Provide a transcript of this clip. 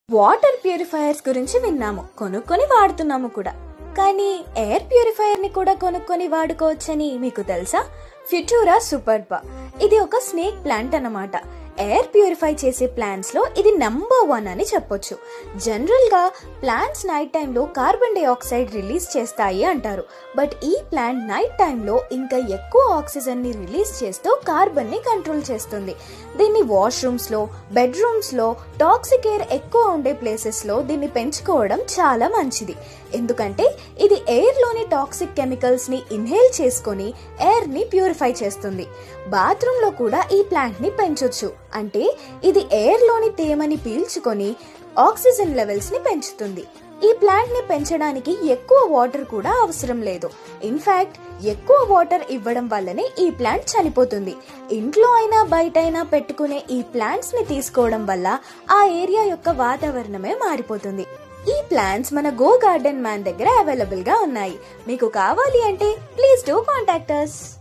water purifiers గురించి విన్నాము కొనుక్కొని వాడుతున్నాము కూడా కానీ ఎయిర్ ప్యూరిఫైయర్ ని కూడా కొనుక్కొని వాడుకోవచ్చని మీకు తెలుసా ఫ్యూటూరా సూపర్బా ఇది ఒక స్నేక్ ప్లాంట్ అన్నమాట ఎయిర్ ప్యూరిఫై చేసే ప్లాంట్స్ లో ఇది నంబర్ వన్ అని చెప్పొచ్చు జనరల్ గా ప్లాంట్స్ నైట్ టైంలో కార్బన్ డైఆక్సైడ్ రిలీజ్ చేస్తాయి అంటారు బట్ ఈ ప్లాంట్ నైట్ టైంలో ఇంకా ఎక్కువ ఆక్సిజన్ ని రిలీజ్ చేస్తూ కార్బన్ ని కంట్రోల్ చేస్తుంది దీన్ని వాష్రూమ్స్ లో బెడ్రూమ్స్ లో టాక్సిక్ ఎయిర్ ఎక్కువ ఉండే ప్లేసెస్ లో దీన్ని పెంచుకోవడం చాలా మంచిది ఎందుకంటే ఇది ఎయిర్ లోని టాక్సిక్ కెమికల్స్ ని ఇన్హేల్ చేసుకొని ఎయిర్ ని ప్యూరిఫై చేస్తుంది బాత్రూమ్ లో కూడా ఈ ప్లాంట్ ని పెంచొచ్చు అంటే ఇది ఎయిర్ లోని తేమని పీల్చుకొని ఆక్సిజన్ లెవెల్స్ ని పెంచుతుంది ఈ ప్లాంట్ ని పెంచడానికి ఎక్కువ వాటర్ కూడా అవసరం లేదు ఇన్ఫాక్ట్ ఎక్కువ వాటర్ ఇవ్వడం వల్లనే ఈ ప్లాంట్ చనిపోతుంది ఇంట్లో అయినా బయట అయినా పెట్టుకునే ఈ ప్లాంట్స్ ని తీసుకోవడం వల్ల ఆ ఏరియా యొక్క వాతావరణమే మారిపోతుంది ఈ ప్లాంట్స్ మన గో గార్డెన్ మ్యాన్ దగ్గర అవైలబుల్ గా ఉన్నాయి మీకు కావాలి అంటే ప్లీజ్ డూ కాంటాక్ట్ అస్